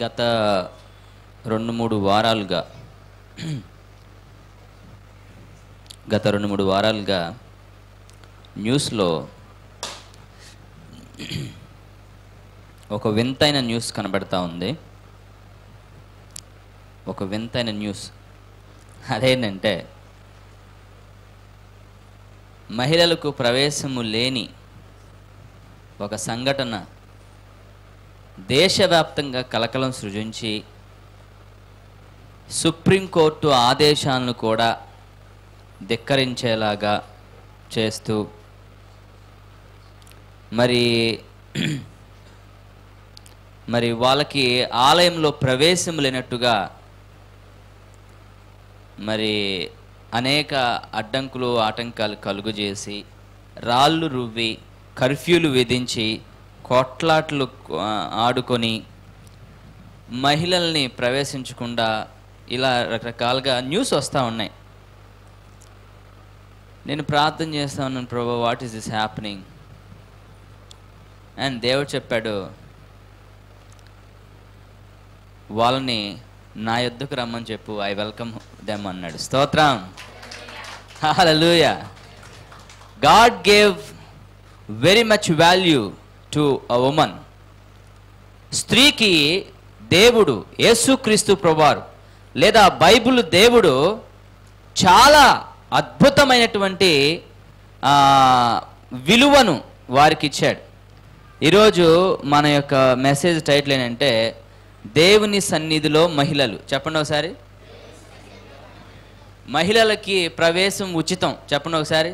గత రెండు మూడు వారాలుగా గత రెండు మూడు వారాలుగా న్యూస్లో ఒక వింతైన న్యూస్ కనబడతా ఉంది ఒక వింతైన న్యూస్ అదేంటంటే మహిళలకు ప్రవేశము లేని ఒక సంఘటన దేశవ్యాప్తంగా కలకలం సృజించి సుప్రీంకోర్టు ఆదేశాలను కూడా ధిక్కరించేలాగా చేస్తూ మరి మరి వాళ్ళకి ఆలయంలో ప్రవేశం లేనట్టుగా మరి అనేక అడ్డంకులు ఆటంకాలు కలుగు చేసి రాళ్ళు రువ్వి కర్ఫ్యూలు విధించి కొట్లాట్లు ఆ, ఆడుకొని మహిళల్ని ప్రవేశించకుండా ఇలా రకరకాలుగా న్యూస్ వస్తూ ఉన్నాయి నేను ప్రార్థన చేస్తా ఉన్నాను Prabha what is this happening and దేవుడు చెప్పాడు వాళ్ళని నా యొద్దకు రమ్మని చెప్పు ఐ వెల్కమ్ దెమ్ అన్నాడు స్తోత్రం hallelujah God gave very much value to a woman స్త్రీకి దేవుడు యేసుక్రీస్తు ప్రభువారు లేదా బైబిల్ దేవుడు చాలా అద్భుతమైనటువంటి ఆ, విలువను వారికి ఇచ్చాడు ఈరోజు మన యొక్క మెసేజ్ టైటిల్ ఏంటంటే దేవుని సన్నిధిలో మహిళలు చెప్పండి ఒకసారి మహిళలకి ప్రవేశం ఉచితం చెప్పండి ఒకసారి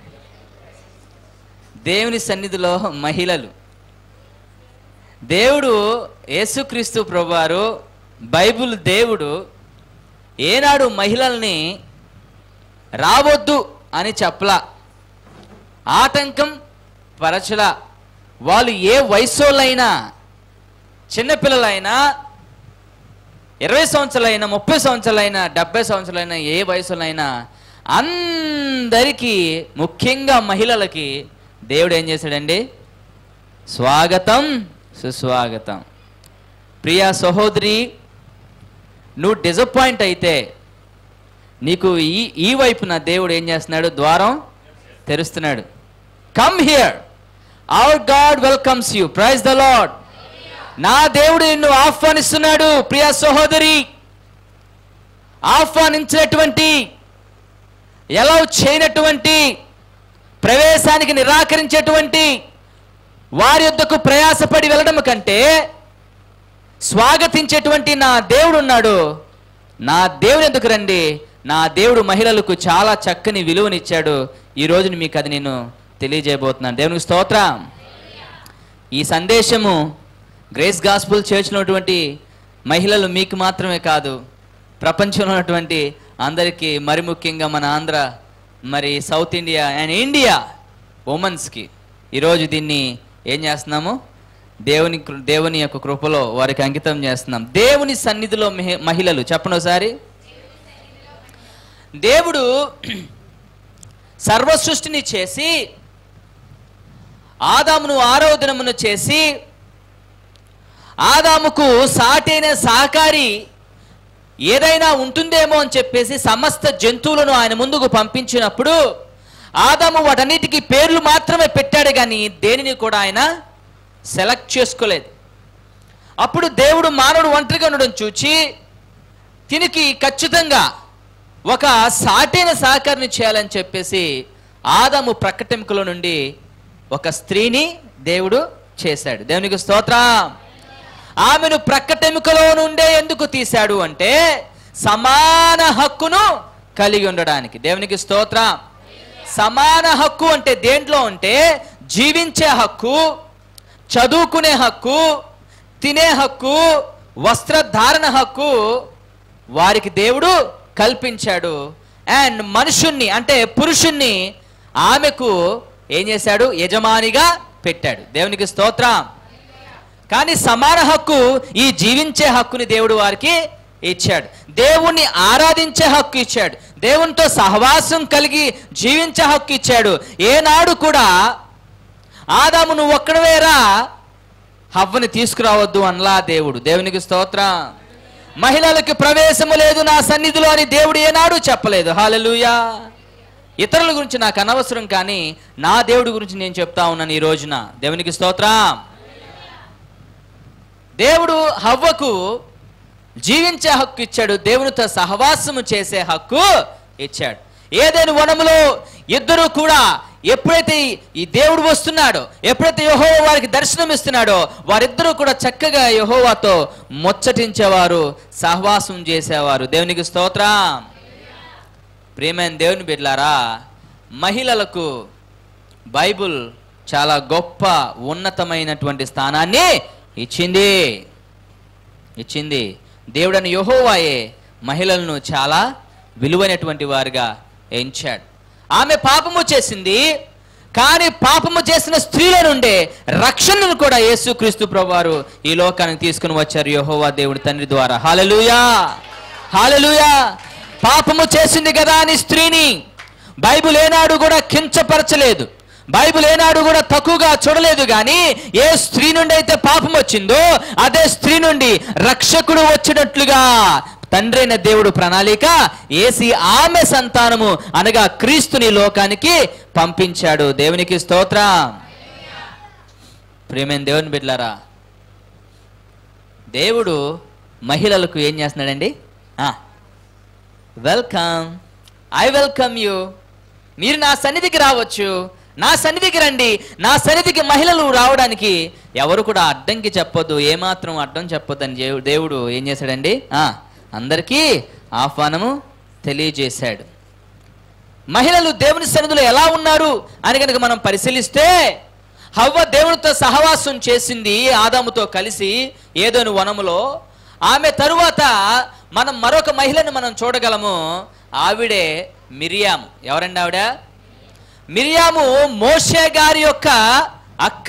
దేవుని సన్నిధిలో మహిళలు దేవుడు యేసుక్రీస్తు ప్రభువారు బైబిల్ దేవుడు ఏనాడు మహిళల్ని రావద్దు అని చెప్పలా ఆటంకం పరచలా వాళ్ళు ఏ వయసోళ్ళైనా చిన్నపిల్లలైనా ఇరవై సంవత్సరాలైనా ముప్పై సంవత్సరాలైనా డెబ్బై సంవత్సరాలైనా ఏ వయసులైనా అందరికీ ముఖ్యంగా మహిళలకి దేవుడు ఏం చేశాడండి స్వాగతం సుస్వాగతం ప్రియా సహోదరి నువ్వు డిసప్పాయింట్ అయితే నీకు ఈ ఈ వైపున దేవుడు ఏం చేస్తున్నాడు ద్వారం తెరుస్తున్నాడు come here our God welcomes you praise the Lord నా దేవుడు నిన్ను ఆహ్వానిస్తున్నాడు ప్రియ సహోదరి ఆహ్వానించినటువంటి ఎలా చేయనటువంటి ప్రవేశానికి నిరాకరించేటువంటి వారి యొద్దకు ప్రయాసపడి వెళ్ళడం కంటే స్వాగతించేటువంటి నా దేవుడు ఉన్నాడు నా దేవుడు ఎందుకు రండి నా దేవుడు మహిళలకు చాలా చక్కని విలువనిచ్చాడు ఈ రోజున మీకు అది నేను తెలియజేయబోతున్నాను దేవునికి స్తోత్రం ఈ సందేశము గ్రేస్ గాస్పుల్ చర్చ్లో ఉన్నటువంటి మహిళలు మీకు మాత్రమే కాదు ప్రపంచంలో ఉన్నటువంటి అందరికీ మరి ముఖ్యంగా మన ఆంధ్ర మరి సౌత్ ఇండియా అండ్ ఇండియా ఉమెన్స్కి ఈరోజు దీన్ని ఏం చేస్తున్నాము దేవుని కృ- దేవుని యొక్క కృపలో వారికి అంకితం చేస్తున్నాం దేవుని సన్నిధిలో మహి- మహిళలు చెప్పండి ఒకసారి దేవుడు సర్వ సృష్టిని చేసి ఆదామును ఆరోధనమును చేసి ఆదాముకు సాటైన సహకారి ఏదైనా ఉంటుందేమో అని చెప్పేసి సమస్త జంతువులను ఆయన ముందుకు పంపించినప్పుడు ఆదాము వాటన్నిటికీ పేర్లు మాత్రమే పెట్టాడు కానీ దేనిని కూడా ఆయన సెలెక్ట్ చేసుకోలేదు అప్పుడు దేవుడు మానవుడు ఒంటరిగా ఉండడం చూచి తినికి ఖచ్చితంగా ఒక సాటైన సహకారిని చేయాలని చెప్పేసి ఆదాము ప్రకటింపుల నుండి ఒక స్త్రీని దేవుడు చేశాడు దేవునికి స్తోత్రం ఆమెను ప్రక్కటెముకలో నుండే ఎందుకు తీశాడు అంటే సమాన హక్కును కలిగి ఉండడానికి దేవునికి స్తోత్రం సమాన హక్కు అంటే దేంట్లో అంటే జీవించే హక్కు చదువుకునే హక్కు తినే హక్కు వస్త్రధారణ హక్కు వారికి దేవుడు కల్పించాడు అండ్ మనుషుణ్ణి అంటే పురుషుణ్ణి ఆమెకు ఏం చేశాడు యజమానిగా పెట్టాడు దేవునికి స్తోత్రం కానీ సమాన హక్కు ఈ జీవించే హక్కుని దేవుడు వారికి ఇచ్చాడు దేవుణ్ణి ఆరాధించే హక్కు ఇచ్చాడు దేవునితో సహవాసం కలిగి జీవించే హక్కు ఇచ్చాడు ఏనాడు కూడా ఆదాము నువ్వు ఒక్కడవేరా హవ్వని తీసుకురావద్దు అనలా దేవుడు దేవునికి స్తోత్రం మహిళలకు ప్రవేశము లేదు నా సన్నిధిలో అని దేవుడు ఏనాడు చెప్పలేదు హాలెలూయా ఇతరుల గురించి నాకు అనవసరం కానీ నా దేవుడి గురించి నేను చెప్తా ఉన్నాను ఈ రోజున దేవునికి స్తోత్రం దేవుడు హవ్వకు జీవించే హక్కు ఇచ్చాడు దేవునితో సహవాసము చేసే హక్కు ఇచ్చాడు ఏదైనా వనములో ఇద్దరు కూడా ఎప్పుడైతే ఈ దేవుడు వస్తున్నాడో ఎప్పుడైతే యహోవా వారికి దర్శనం ఇస్తున్నాడో వారిద్దరూ కూడా చక్కగా యహోవాతో ముచ్చటించేవారు సహవాసం చేసేవారు దేవునికి స్తోత్రం ప్రేమైన దేవుని బిడ్లారా మహిళలకు బైబుల్ చాలా గొప్ప ఉన్నతమైనటువంటి స్థానాన్ని ఇచ్చింది ఇచ్చింది దేవుడని యహోవాయే మహిళలను చాలా విలువైనటువంటి వారుగా ఎంచాడు ఆమె పాపము చేసింది కానీ పాపము చేసిన స్త్రీల నుండే రక్షణను కూడా యేసుక్రీస్తు ప్రభువారు ఈ లోకానికి తీసుకుని వచ్చారు యహోవా దేవుడి తండ్రి ద్వారా హాలలుయా హాలలుయా పాపము చేసింది కదా అని స్త్రీని బైబిల్ ఏనాడు కూడా కించపరచలేదు బైబిల్ ఏనాడు కూడా తక్కువగా చూడలేదు కానీ ఏ స్త్రీ నుండి అయితే పాపం వచ్చిందో అదే స్త్రీ నుండి రక్షకుడు వచ్చినట్లుగా తండ్రైన దేవుడు ప్రణాళిక ఏసి ఆమె సంతానము అనగా క్రీస్తుని లోకానికి పంపించాడు దేవునికి స్తోత్రం ప్రేమైన దేవుని బిడ్లారా దేవుడు మహిళలకు ఏం చేస్తున్నాడండి వెల్కమ్ ఐ వెల్కమ్ యూ మీరు నా సన్నిధికి రావచ్చు నా సన్నిధికి రండి నా సన్నిధికి మహిళలు రావడానికి ఎవరు కూడా అడ్డంకి చెప్పొద్దు ఏమాత్రం అడ్డం చెప్పొద్దని దేవు- దేవుడు ఏం చేశాడండి ఆ, అందరికీ ఆహ్వానము తెలియజేశాడు మహిళలు దేవుని సన్నిధిలో ఎలా ఉన్నారు అని కనుక మనం పరిశీలిస్తే హవ్వ దేవునితో సహవాసం చేసింది ఆదాముతో కలిసి ఏదోని వనములో ఆమె తరువాత మనం మరొక మహిళను మనం చూడగలము ఆవిడే మిరియాము ఎవరండి ఆవిడ మిరియాము మోషే గారి యొక్క అక్క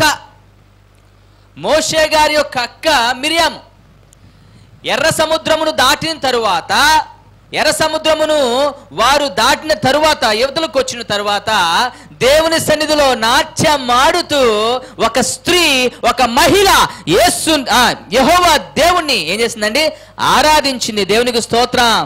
మోషే గారి యొక్క అక్క మిరియాము ఎర్ర సముద్రమును దాటిన తరువాత ఎర్ర సముద్రమును వారు దాటిన తరువాత యువతలకు వచ్చిన తరువాత దేవుని సన్నిధిలో నాట్యమాడుతూ ఒక స్త్రీ ఒక మహిళ యేసు ఆ, యెహోవా దేవుణ్ణి ఏం చేసిందండి ఆరాధించింది దేవునికి స్తోత్రం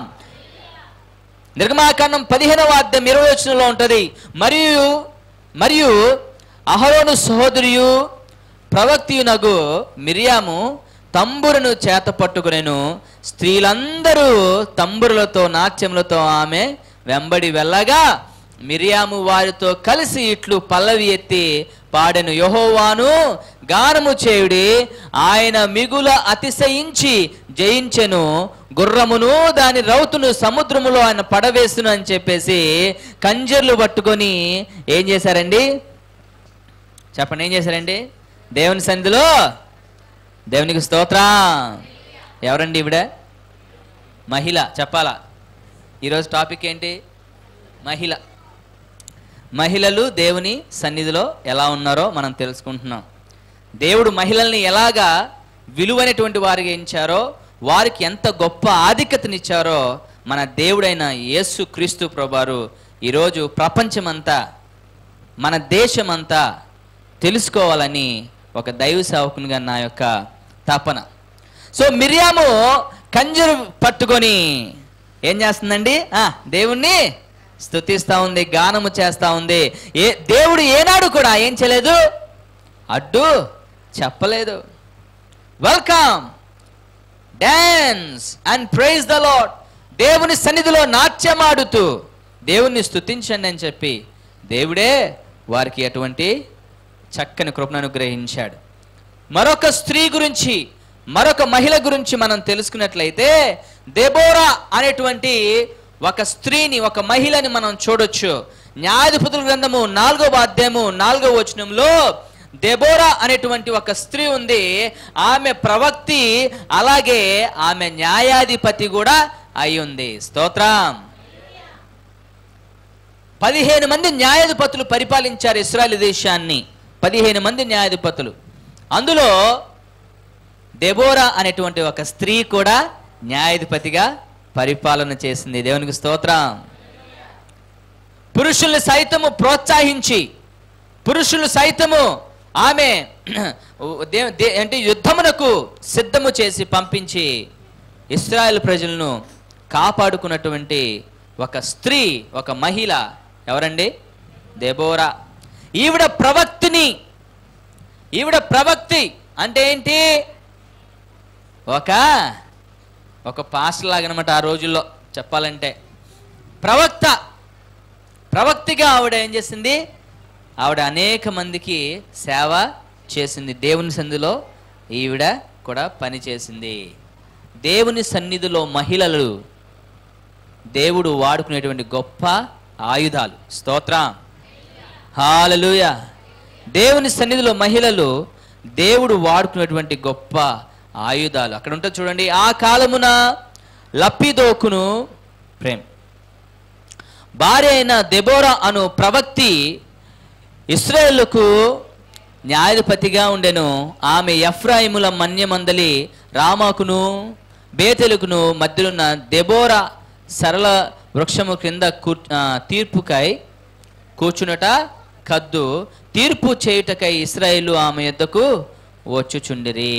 నిర్గమాకాండం పదిహేనవ అధ్యాయం ఇరవై వచనంలో ఉంటుంది మరియు మరియు అహరోను సహోదరియు ప్రవక్తియునగు మిరియాము తంబురును చేత పట్టుకునేను స్త్రీలందరూ తంబురులతో నాట్యములతో ఆమె వెంబడి వెళ్ళగా మిరియాము వారితో కలిసి ఇట్లు పల్లవి ఎత్తి పాడెను యహోవాను గానము చేయుడి ఆయన మిగుల అతిశయించి జయించెను గుర్రమును దాని రౌతును సముద్రములో ఆయన పడవేసును అని చెప్పేసి కంజర్లు పట్టుకొని ఏం చేశారండి చెప్పండి ఏం చేశారండి దేవుని సన్నిధిలో దేవునికి స్తోత్రం ఎవరండి ఈవిడ మహిళ చెప్పాలా ఈరోజు టాపిక్ ఏంటి మహిళ మహిళలు దేవుని సన్నిధిలో ఎలా ఉన్నారో మనం తెలుసుకుంటున్నాం దేవుడు మహిళల్ని ఎలాగా విలువైనటువంటి వారిగా ఎంచారో వారికి ఎంత గొప్ప ఆధిక్యతనిచ్చారో మన దేవుడైన యేసు క్రీస్తు ప్రభారు ఈరోజు ప్రపంచమంతా మన దేశమంతా తెలుసుకోవాలని ఒక దైవ సేవకునిగా నా యొక్క తపన సో మిరియాము కంజరు పట్టుకొని ఏం చేస్తుందండి ఆ, దేవుణ్ణి స్తుతిస్తా ఉంది గానము చేస్తా ఉంది ఏ దేవుడు ఏనాడు కూడా ఏం చేయలేదు అడ్డు చెప్పలేదు welcome dance and praise the Lord దేవుని సన్నిధిలో నాట్యమాడుతూ దేవుణ్ణి స్తుతించండి అని చెప్పి దేవుడే వారికి అటువంటి చక్కని కృపను అనుగ్రహించాడు మరొక స్త్రీ గురించి మరొక మహిళ గురించి మనం తెలుసుకున్నట్లయితే దెబోరా అనేటువంటి ఒక స్త్రీని ఒక మహిళని మనం చూడొచ్చు న్యాయాధిపతుల గ్రంథము నాలుగో అధ్యాయము నాలుగో వచనంలో దెబోరా అనేటువంటి ఒక స్త్రీ ఉంది ఆమె ప్రవక్తి అలాగే ఆమె న్యాయాధిపతి కూడా అయి ఉంది స్తోత్రం పదిహేను మంది న్యాయాధిపతులు పరిపాలించారు ఇస్రాయల్ దేశాన్ని పదిహేను మంది న్యాయాధిపతులు అందులో దెబోరా అనేటువంటి ఒక స్త్రీ కూడా న్యాయాధిపతిగా పరిపాలన చేసింది దేవునికి స్తోత్రం పురుషుల్ని సైతము ప్రోత్సహించి పురుషులు సైతము ఆమె దే- దే- అంటే యుద్ధమునకు సిద్ధము చేసి పంపించి ఇస్రాయేల్ ప్రజలను కాపాడుకున్నటువంటి ఒక స్త్రీ ఒక మహిళ ఎవరండి దెబోరా ఈవిడ ప్రవక్తిని ఈవిడ ప్రవక్తి అంటే ఏంటి ఒక ఒక పాస్టర్ లాగనమాట ఆ రోజుల్లో చెప్పాలంటే ప్రవక్త ప్రవక్తిగా ఆవిడ ఏం చేసింది ఆవిడ అనేక మందికి సేవ చేసింది దేవుని సన్నిధిలో ఈవిడ కూడా పని చేసింది దేవుని సన్నిధిలో మహిళలు దేవుడు వాడుకునేటువంటి గొప్ప ఆయుధాలు స్తోత్రం హాలలుయ దేవుని సన్నిధిలో మహిళలు దేవుడు వాడుకునేటువంటి గొప్ప ఆయుధాలు అక్కడ ఉంటుంది చూడండి ఆ కాలమున లప్పిదోకును ప్రేమ్ భార్య అయిన దెబోరా అను ప్రవక్తి ఇస్రాయేలుకు న్యాయాధిపతిగా ఉండెను ఆమె ఎఫ్రాయిముల మన్యమందలి రామాకును బేతెలుకును మధ్యలున్న దెబోరా సరళ వృక్షము క్రింద కూర్ ఆ, తీర్పుకై కూర్చునట కద్దు తీర్పు చేయుటకై ఇస్రాయేలు ఆమె యొద్దకు వచ్చుచుండిరి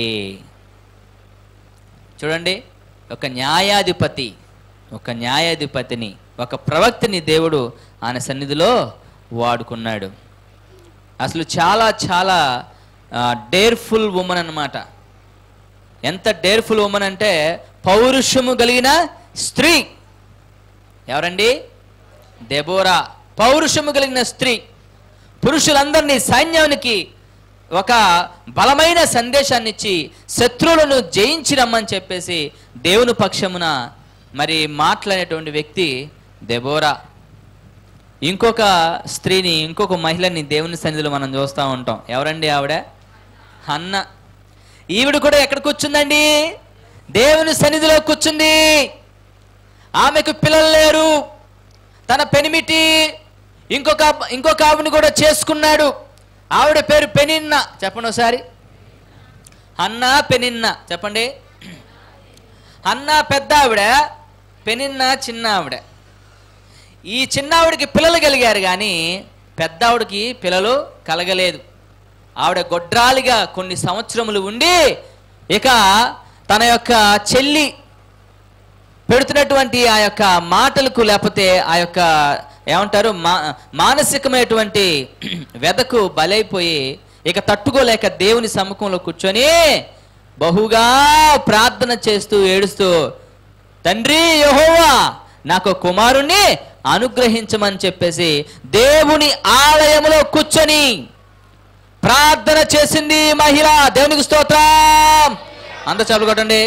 చూడండి ఒక న్యాయాధిపతి ఒక న్యాయాధిపతిని ఒక ప్రవక్తని దేవుడు ఆయన సన్నిధిలో వాడుకున్నాడు అసలు చాలా చాలా డేర్ఫుల్ ఉమెన్ అన్నమాట ఎంత డేర్ఫుల్ ఉమెన్ అంటే పౌరుషము కలిగిన స్త్రీ ఎవరండి దెబోరా పౌరుషము కలిగిన స్త్రీ పురుషులందరినీ సైన్యానికి ఒక బలమైన సందేశాన్ని ఇచ్చి శత్రువులను జయించి రమ్మని చెప్పేసి దేవుని పక్షమున మరి మాట్లాడేటువంటి వ్యక్తి దెబోరా ఇంకొక స్త్రీని ఇంకొక మహిళని దేవుని సన్నిధిలో మనం చూస్తూ ఉంటాం ఎవరండి ఆవిడ హన్న ఈవిడ కూడా ఎక్కడ కూర్చుందండి దేవుని సన్నిధిలో కూర్చుంది ఆమెకు పిల్లలు లేరు తన పెనిమిటి ఇంకొక ఇంకొక ఆవిడని కూడా చేసుకున్నాడు ఆవిడ పేరు పెనిన్న చెప్పండి ఒకసారి అన్న పెనిన్న చెప్పండి అన్న పెద్ద ఆవిడ పెనిన్న చిన్న ఆవిడ ఈ చిన్న ఆవిడకి పిల్లలు కలిగారు కానీ పెద్ద ఆవిడకి పిల్లలు కలగలేదు ఆవిడ గొడ్రాలిగా కొన్ని సంవత్సరములు ఉండి ఇక తన యొక్క చెల్లి పెడుతున్నటువంటి ఆ యొక్క మాటలకు లేకపోతే ఆ యొక్క ఏమంటారు మా మానసికమైనటువంటి వెదకు బలైపోయి ఇక తట్టుకోలేక దేవుని సముఖంలో కూర్చొని బహుగా ప్రార్థన చేస్తూ ఏడుస్తూ తండ్రి యెహోవా నాకు కుమారుణ్ణి అనుగ్రహించమని చెప్పేసి దేవుని ఆలయములో కూర్చొని ప్రార్థన చేసింది ఈ మహిళ దేవునికి స్తోత్రం అంత చాలు కొట్టండి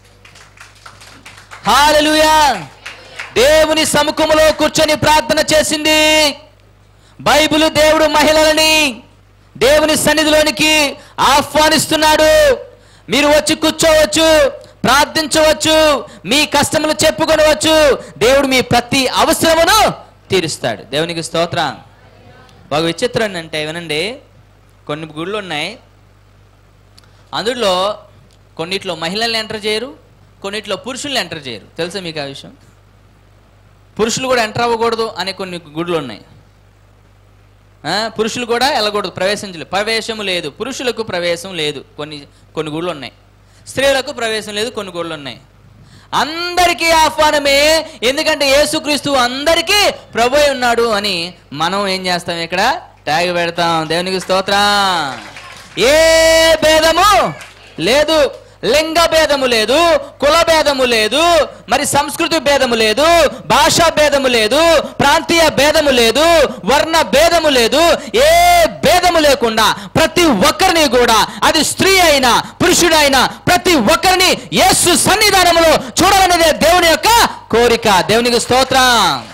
హాలెలూయా దేవుని సముఖములో కూర్చొని ప్రార్థన చేసింది బైబిల్ దేవుడు మహిళలని దేవుని సన్నిధిలోనికి ఆహ్వానిస్తున్నాడు మీరు వచ్చి కూర్చోవచ్చు ప్రార్థించవచ్చు మీ కష్టములు చెప్పుకొనవచ్చు దేవుడు మీ ప్రతి అవసరమును తీరుస్తాడు దేవునికి స్తోత్రం ఒక విచిత్రం ఏంటంటే వినండి కొన్ని గుళ్ళు ఉన్నాయి అందులో కొన్నిట్లో మహిళల్ని ఎంటర్ చేయరు కొన్నిట్లో పురుషుల్ని ఎంటర్ చేయరు తెలుసా మీకు ఆ విషయం పురుషులు కూడా ఎంటర్ అవ్వకూడదు అనే కొన్ని గుడులు ఉన్నాయి ఆ, పురుషులు కూడా వెళ్ళకూడదు ప్రవేశించలేదు ప్రవేశము లేదు పురుషులకు ప్రవేశం లేదు కొన్ని కొన్ని గుళ్ళు ఉన్నాయి స్త్రీలకు ప్రవేశం లేదు కొన్ని గుళ్ళు ఉన్నాయి అందరికీ ఆహ్వానమే ఎందుకంటే యేసుక్రీస్తు అందరికీ ప్రభు అయి ఉన్నాడు అని మనం ఏం చేస్తాం ఇక్కడ ట్యాగ్ పెడతాం దేవునికి స్తోత్రం ఏ భేదము లేదు లింగ భేదము లేదు కుల భేదము లేదు మరి సంస్కృతి భేదము లేదు భాషా భేదము లేదు ప్రాంతీయ భేదము లేదు వర్ణ భేదము లేదు ఏ భేదము లేకుండా ప్రతి ఒక్కరిని కూడా అది స్త్రీ అయినా పురుషుడైనా ప్రతి ఒక్కరిని యేసు సన్నిధానములో చూడాలనేదే దేవుని యొక్క కోరిక దేవునికి స్తోత్రం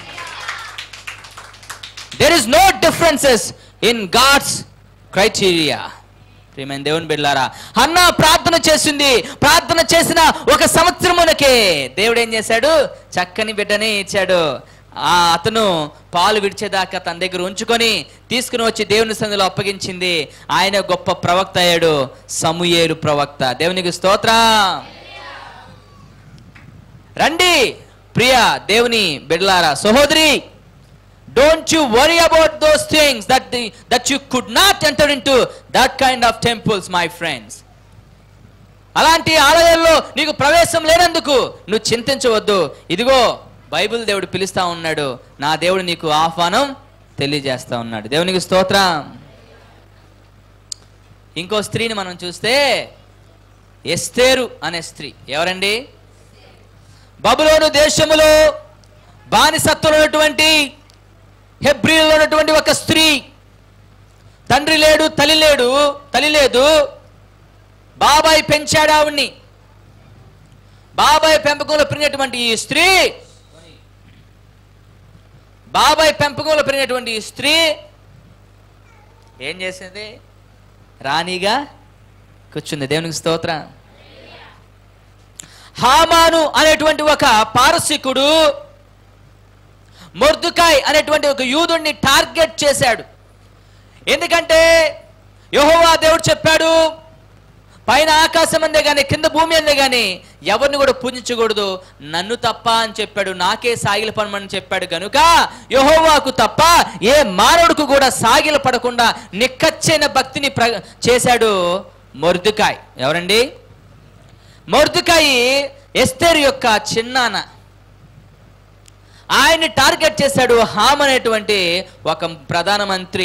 there is no differences in God's criteria ప్రియమైన దేవుని బిడ్డారా అన్న ప్రార్థన చేసింది ప్రార్థన చేసిన ఒక సంవత్సరమునకే దేవుడు ఏం చేశాడు చక్కని బిడ్డని ఇచ్చాడు ఆ అతను పాలు విడిచేదాకా తన దగ్గర ఉంచుకొని తీసుకుని వచ్చి దేవుని సన్నిధిలో అప్పగించింది ఆయన గొప్ప ప్రవక్త అయ్యాడు సమూయేలు ప్రవక్త దేవునికి స్తోత్రం రండి ప్రియ దేవుని బిడ్లారా సహోదరి don't you worry about those things that the, that you could not enter into that kind of temples my friends అలాంటి ఆలయాల్లో నీకు ప్రవేశం లేనందుకు నువ్వు చింతించవద్దు ఇదిగో బైబిల్ దేవుడు పిలుస్తా ఉన్నాడు నా దేవుడు నీకు ఆహ్వానం తెలియజేస్తా ఉన్నాడు దేవునికి స్తోత్రం ఇంకో స్త్రీని మనం చూస్తే ఎస్తేరు అనే స్త్రీ ఎవరండి బబులోను దేశములో బానిసత్వంలో ఉన్నటువంటి హెబ్రిలో ఉన్నటువంటి ఒక స్త్రీ తండ్రి లేడు తల్లి లేడు తల్లి లేదు బాబాయ్ పెంచాడు ఆవిడ్ని బాబాయ్ పెంపకంలో పెరిగినటువంటి ఈ స్త్రీ బాబాయ్ పెంపకంలో పెరిగినటువంటి ఈ స్త్రీ ఏం చేసింది రాణిగా కూర్చుంది దేవునికి స్తోత్రం హామాను అనేటువంటి ఒక పారసికుడు మొర్దుకాయ్ అనేటువంటి ఒక యూదుణ్ణి టార్గెట్ చేశాడు ఎందుకంటే యెహోవా దేవుడు చెప్పాడు పైన ఆకాశం అందే కానీ కింద భూమి అందే కానీ ఎవరిని కూడా పూజించకూడదు నన్ను తప్ప అని చెప్పాడు నాకే సాగిల పడమని చెప్పాడు గనుక యహోవాకు తప్ప ఏ మానవుడికి కూడా సాగిల పడకుండా నిక్కచ్చైన భక్తిని ప్ర చేశాడు మొర్దుకాయ్ ఎవరండి మొర్దుకాయి ఎస్తేరు యొక్క చిన్నాన ఆయన్ని టార్గెట్ చేశాడు హామ్ అనేటువంటి ఒక ప్రధానమంత్రి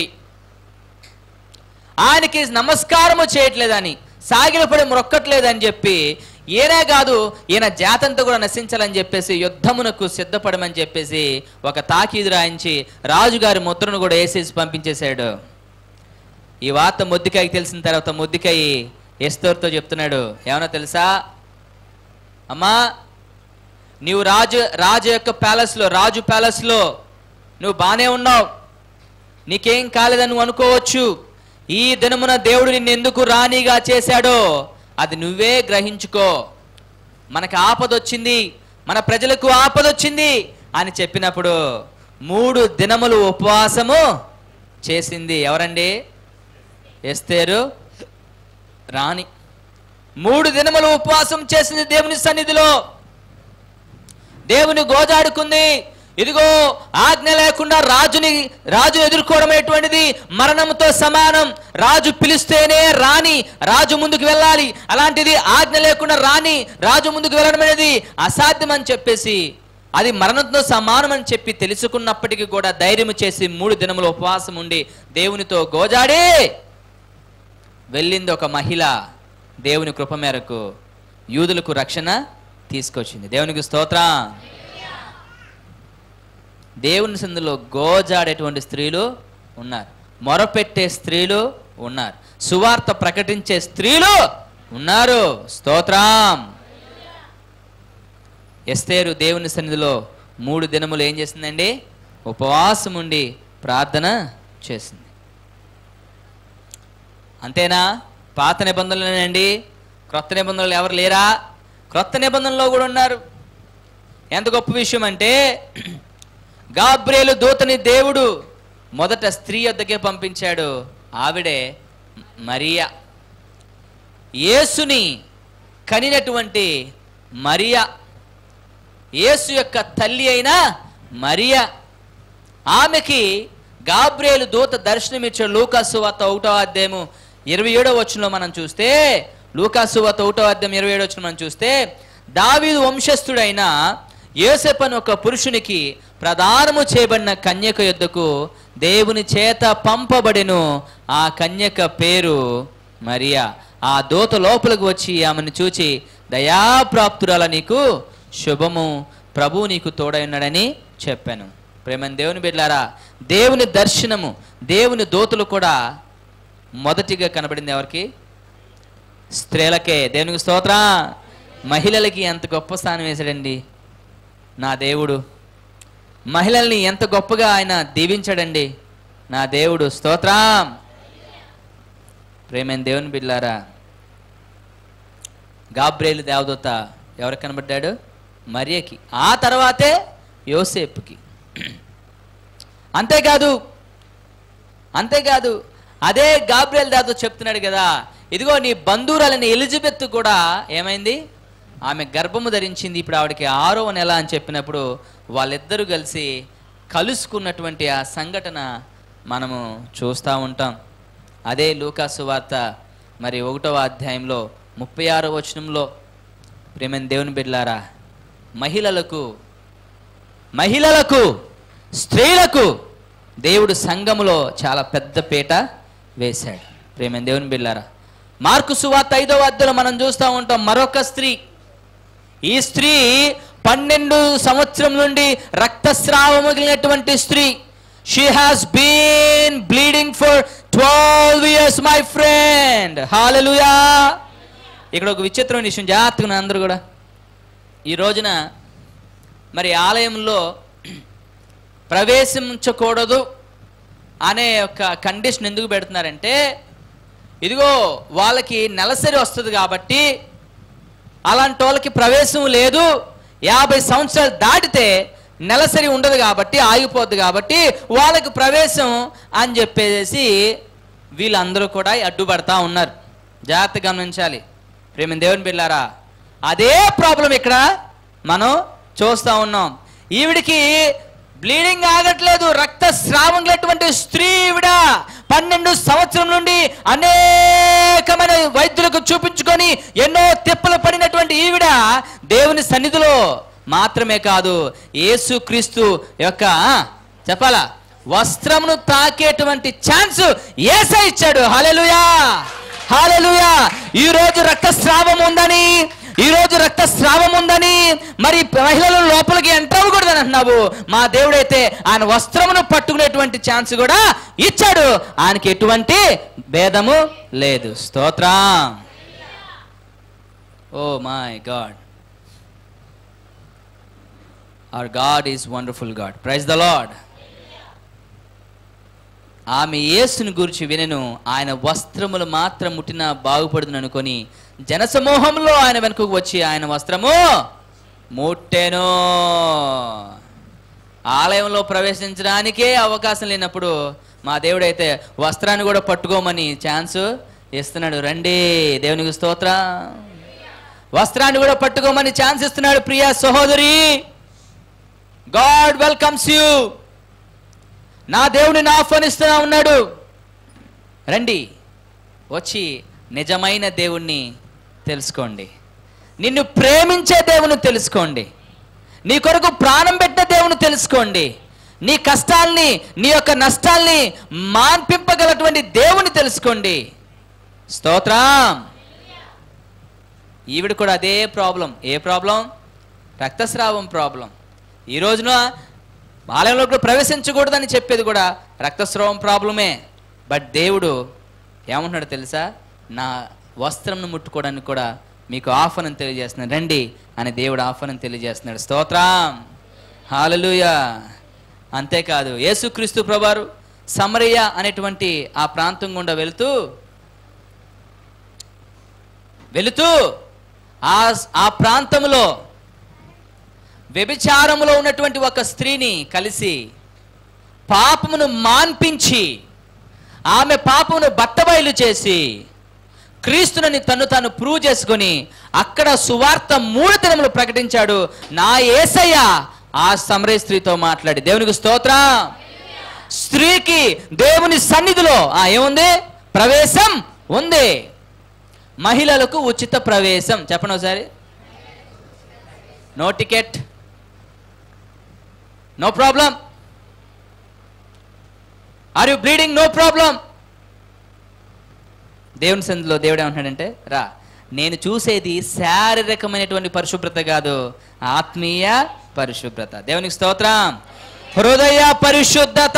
ఆయనకి నమస్కారము చేయట్లేదని సాగిలపడి మొక్కట్లేదని చెప్పి ఈయనే కాదు ఈయన జాతంతా కూడా నశించాలని చెప్పేసి యుద్ధమునకు సిద్ధపడమని చెప్పేసి ఒక తాకీదు రాయించి రాజుగారి ముద్రను కూడా వేసేసి పంపించేశాడు ఈ వార్త ముద్దికాయకి తెలిసిన తర్వాత ముద్దికాయి ఎస్తోర్తో చెప్తున్నాడు ఏమన్నా తెలుసా అమ్మా నీవు రాజు రాజు యొక్క ప్యాలెస్లో రాజు ప్యాలెస్లో నువ్వు బాగానే ఉన్నావు నీకేం కాలేదని నువ్వు అనుకోవచ్చు ఈ దినమున దేవుడు నిన్ను ఎందుకు రాణిగా చేశాడో అది నువ్వే గ్రహించుకో మనకు ఆపదొచ్చింది మన ప్రజలకు ఆపదొచ్చింది అని చెప్పినప్పుడు మూడు దినములు ఉపవాసము చేసింది ఎవరండి ఎస్తేరు రాణి మూడు దినములు ఉపవాసం చేసింది దేవుని సన్నిధిలో దేవుని గోజాడుకుంది ఇదిగో ఆజ్ఞ లేకుండా రాజుని రాజు ఎదుర్కోవడం అనేటువంటిది మరణంతో సమానం రాజు పిలిస్తేనే రాని రాజు ముందుకు వెళ్ళాలి అలాంటిది ఆజ్ఞ లేకుండా రాని రాజు ముందుకు వెళ్ళడం అనేది అసాధ్యం అని చెప్పేసి అది మరణంతో సమానం అని చెప్పి తెలుసుకున్నప్పటికీ కూడా ధైర్యం చేసి మూడు దినములు ఉపవాసం ఉండి దేవునితో గోజాడి వెళ్ళింది ఒక మహిళ దేవుని కృప మేరకు యూదులకు రక్షణ తీసుకొచ్చింది దేవునికి స్తోత్రం దేవుని సందులో గోజాడేటువంటి స్త్రీలు ఉన్నారు మొరపెట్టే స్త్రీలు ఉన్నారు సువార్త ప్రకటించే స్త్రీలు ఉన్నారు స్తోత్రం ఎస్తేరు దేవుని సన్నిధిలో మూడు దినములు ఏం చేసిందండి ఉపవాసం ఉండి ప్రార్థన చేసింది అంతేనా పాత నిబంధనలేనండి క్రొత్త నిబంధనలు ఎవరు లేరా క్రొత్త నిబంధనలో కూడా ఉన్నారు ఎంత గొప్ప విషయం అంటే గాబ్రేలు దూతని దేవుడు మొదట స్త్రీ వద్దకే పంపించాడు ఆవిడే మరియా యేసుని కనినటువంటి మరియా యేసు యొక్క తల్లి అయిన మరియా ఆమెకి గాబ్రేలు దూత దర్శనమిచ్చాడు లూకాసు వార్త ఒకటో అధ్యాయము ఇరవై ఏడో వచనంలో మనం చూస్తే లూకాసు వార్త ఒకటో అధ్యాయం ఇరవై ఏడో వచనం మనం చూస్తే దావీదు వంశస్థుడైన యోసెఫ్ అని ఒక పురుషునికి ప్రదానము చేయబడిన కన్యక యొద్దకు దేవుని చేత పంపబడెను ఆ కన్యక పేరు మరియా ఆ దూత లోపలికి వచ్చి ఆమెను చూచి దయాప్రాప్తురాల నీకు శుభము ప్రభు నీకు తోడై ఉన్నాడని చెప్పాను ప్రేమని దేవుని బిడ్డారా దేవుని దర్శనము దేవుని దూతలు కూడా మొదటిగా కనబడింది ఎవరికి స్త్రీలకే దేవునికి స్తోత్రం మహిళలకి ఎంత గొప్ప స్థానం వేశాడండి నా దేవుడు మహిళల్ని ఎంత గొప్పగా ఆయన దీవించాడండి నా దేవుడు స్తోత్రం ప్రేమైన దేవుని బిడ్లారా గాబ్రేలు దేవదూత ఎవరికి కనబడ్డాడు మరియకి ఆ తర్వాతే యోసేపుకి అంతేకాదు అంతేకాదు అదే గాబ్రియల్ దాతో చెప్తున్నాడు కదా ఇదిగో నీ బంధువురాలని ఎలిజబెత్ కూడా ఏమైంది ఆమె గర్భము ధరించింది ఇప్పుడు ఆవిడకి ఆరో నెల అని చెప్పినప్పుడు వాళ్ళిద్దరూ కలిసి కలుసుకున్నటువంటి ఆ సంఘటన మనము చూస్తూ ఉంటాం అదే లూకాసు వార్త మరి ఒకటవ అధ్యాయంలో ముప్పై ఆరో వచనంలో ప్రేమైన దేవుని బిడ్లారా మహిళలకు మహిళలకు స్త్రీలకు దేవుడు సంఘములో చాలా పెద్ద పీట వేశాడు ప్రేమైన దేవుని బిళ్ళారా మార్కు సువార్త ఐదవ అద్దెలో మనం చూస్తూ ఉంటాం మరొక స్త్రీ ఈ స్త్రీ పన్నెండు సంవత్సరం నుండి రక్తస్రావము కలిగినటువంటి స్త్రీ she has been bleeding for twelve years my friend hallelujah ఇక్కడ ఒక విచిత్రమైన విషయం జాగ్రత్తగా ఉన్నారు అందరూ కూడా ఈ రోజున మరి ఆలయంలో ప్రవేశించకూడదు అనే ఒక కండిషన్ ఎందుకు పెడుతున్నారంటే ఇదిగో వాళ్ళకి నెలసరి వస్తుంది కాబట్టి అలాంటి వాళ్ళకి ప్రవేశం లేదు యాభై సంవత్సరాలు దాటితే నెలసరి ఉండదు కాబట్టి ఆగిపోద్ది కాబట్టి వాళ్ళకి ప్రవేశం అని చెప్పేసి వీళ్ళందరూ కూడా అడ్డుపడతా ఉన్నారు జాగ్రత్త గమనించాలి ప్రేమ దేవుని బిళ్ళారా అదే ప్రాబ్లం ఇక్కడ మనం చూస్తూ ఉన్నాం ఈవిడికి బ్లీడింగ్ ఆగట్లేదు రక్తస్రావం లేటువంటి స్త్రీ ఈవిడ పన్నెండు సంవత్సరం నుండి అనేకమైన వైద్యులకు చూపించుకొని ఎన్నో తిప్పలు పడినటువంటి ఈవిడ దేవుని సన్నిధిలో మాత్రమే కాదు యేసుక్రీస్తు యొక్క చెప్పాలా వస్త్రమును తాకేటువంటి ఛాన్స్ ఏసై ఇచ్చాడు హల్లెలూయా హల్లెలూయా ఈ రోజు రక్తస్రావం ఉందని ఈ రోజు రక్తస్రావం ఉందని మరి మహిళలు లోపలికి ఎంటర్ అవ్వకూడదని అంటున్నావు మా దేవుడైతే ఆయన వస్త్రమును పట్టుకునేటువంటి ఛాన్స్ కూడా ఇచ్చాడు ఆయనకి ఎటువంటి భేదము లేదు స్తోత్రం oh my God our God is wonderful God praise the Lord ఆమె యేసుని గురించి వినను ఆయన వస్త్రములు మాత్రం ముట్టినా బాగుపడుతుంది అనుకొని జనసమూహంలో ఆయన వెనుకకు వచ్చి ఆయన వస్త్రము ముట్టెను ఆలయంలో ప్రవేశించడానికే అవకాశం లేనప్పుడు మా దేవుడైతే వస్త్రాన్ని కూడా పట్టుకోమని ఛాన్స్ ఇస్తున్నాడు రండి దేవునికి స్తోత్ర వస్త్రాన్ని కూడా పట్టుకోమని ఛాన్స్ ఇస్తున్నాడు ప్రియా సహోదరి గాడ్ వెల్కమ్స్ యూ నా దేవుడిని ఆహ్వానిస్తున్నా ఉన్నాడు రండి వచ్చి నిజమైన దేవుణ్ణి తెలుసుకోండి నిన్ను ప్రేమించే దేవుని తెలుసుకోండి నీ కొరకు ప్రాణం పెట్టే దేవుని తెలుసుకోండి నీ కష్టాల్ని నీ యొక్క నష్టాల్ని మాన్పింపగలటువంటి దేవుని తెలుసుకోండి స్తోత్రం ఈవిడ కూడా అదే ప్రాబ్లం ఏ ప్రాబ్లం రక్తస్రావం ప్రాబ్లం ఈ రోజున ఆలయంలో కూడా ప్రవేశించకూడదని చెప్పేది కూడా రక్తస్రావం ప్రాబ్లమే బట్ దేవుడు ఏమంటున్నాడు తెలుసా నా వస్త్రంను ముట్టుకోవడానికి కూడా మీకు ఆహ్వానం తెలియజేస్తున్నాడు రండి అని దేవుడు ఆహ్వానం తెలియజేస్తున్నాడు స్తోత్రం హాలలుయ అంతేకాదు యేసుక్రీస్తు ప్రభారు సమరయ్య అనేటువంటి ఆ ప్రాంతం గుండా వెళుతూ వెళుతూ ఆ ఆ ప్రాంతంలో వ్యభిచారములో ఉన్నటువంటి ఒక స్త్రీని కలిసి పాపమును మాన్పించి ఆమె పాపమును బట్టబయలు చేసి క్రీస్తునని తను తాను ప్రూవ్ చేసుకొని అక్కడ సువార్త మూడు దినములు ప్రకటించాడు నా ఏసయ్య ఆ సమరయ స్త్రీతో మాట్లాడి దేవునికి స్తోత్రం స్త్రీకి దేవుని సన్నిధిలో ఆ ఏముంది ప్రవేశం ఉంది మహిళలకు ఉచిత ప్రవేశం చెప్పండి ఒకసారి no ticket no problem are you bleeding no problem దేవుని సందులో దేవుడు ఏమంటున్నాడంటే రా నేను చూసేది శారీరకమైనటువంటి పరిశుభ్రత కాదు ఆత్మీయ పరిశుభ్రత దేవునికి స్తోత్రం హృదయ పరిశుద్ధత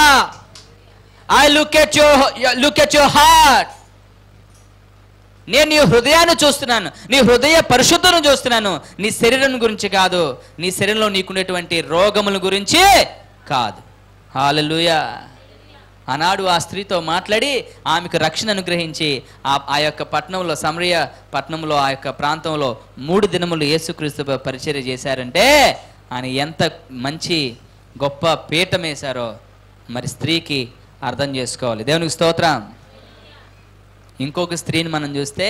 I look at your look at your heart నేను నీ హృదయాన్ని చూస్తున్నాను నీ హృదయ పరిశుద్ధను చూస్తున్నాను నీ శరీరం గురించి కాదు నీ శరీరంలో నీకున్నటువంటి రోగముల గురించి కాదు హాలలుయా ఆనాడు ఆ స్త్రీతో మాట్లాడి ఆమెకు రక్షణ అనుగ్రహించి ఆ ఆ యొక్క పట్టణంలో సమరయ పట్టణంలో ఆ యొక్క ప్రాంతంలో మూడు దినములు యేసుక్రీస్తు పరిచర్య చేశారంటే ఆయన ఎంత మంచి గొప్ప పీఠం వేశారో మరి స్త్రీకి అర్థం చేసుకోవాలి దేవునికి స్తోత్రం ఇంకొక స్త్రీని మనం చూస్తే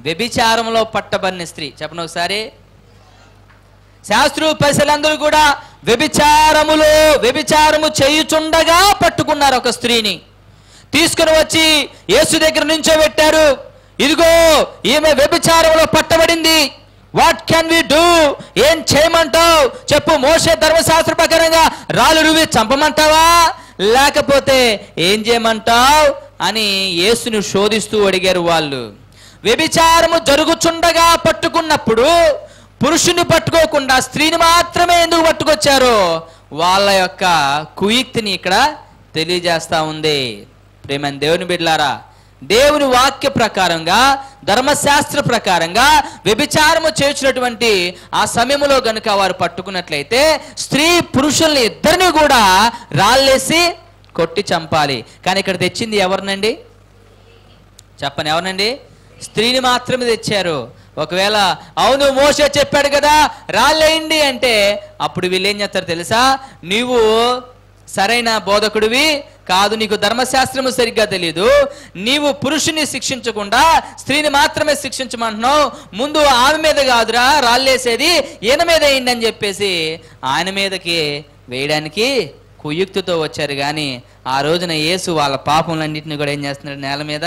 వ్యభిచారంలో పట్టబడిన స్త్రీ చెప్పను ఒకసారి శాస్త్రు పరిశీలందరూ కూడా వ్యభిచారములో వ్యభిచారము చేయుచుండగా పట్టుకున్నారు ఒక స్త్రీని తీసుకుని వచ్చి యేసు దగ్గర నుంచోబెట్టారు ఇదిగో ఈమె వ్యభిచారంలో పట్టబడింది వాట్ కెన్ వి డూ ఏం చేయమంటావు చెప్పు మోసే ధర్మశాస్త్ర ప్రకారంగా రాళ్ళు రువి చంపమంటావా లేకపోతే ఏం చేయమంటావు అని యేసుని శోధిస్తూ అడిగారు వాళ్ళు వ్యభిచారము జరుగుచుండగా పట్టుకున్నప్పుడు పురుషుని పట్టుకోకుండా స్త్రీని మాత్రమే ఎందుకు పట్టుకొచ్చారో వాళ్ళ యొక్క కుయుక్తిని ఇక్కడ తెలియజేస్తా ఉంది ప్రేమని దేవుని బిడ్లారా దేవుని వాక్య ప్రకారంగా ధర్మశాస్త్ర ప్రకారంగా వ్యభిచారము చేర్చినటువంటి ఆ సమయంలో గనుక వారు పట్టుకున్నట్లయితే స్త్రీ పురుషుల్ని ఇద్దరిని కూడా రాళ్ళేసి కొట్టి చంపాలి కానీ ఇక్కడ తెచ్చింది ఎవరినండి చెప్పని ఎవరినండి స్త్రీని మాత్రమే తెచ్చారు ఒకవేళ అవును మోసే చెప్పాడు కదా రాళ్ళేయండి అంటే అప్పుడు వీళ్ళు ఏం చేస్తారు తెలుసా నీవు సరైన బోధకుడివి కాదు నీకు ధర్మశాస్త్రము సరిగ్గా తెలియదు నీవు పురుషుని శిక్షించకుండా స్త్రీని మాత్రమే శిక్షించమంటున్నావు ముందు ఆమె మీద కాదురా రాళ్ళేసేది ఈయన మీద వేయండి అని చెప్పేసి ఆయన మీదకి వేయడానికి కుయుక్తితో వచ్చారు కానీ ఆ రోజున యేసు వాళ్ళ పాపములన్నింటినీ కూడా ఏం చేస్తున్నాడు నేల మీద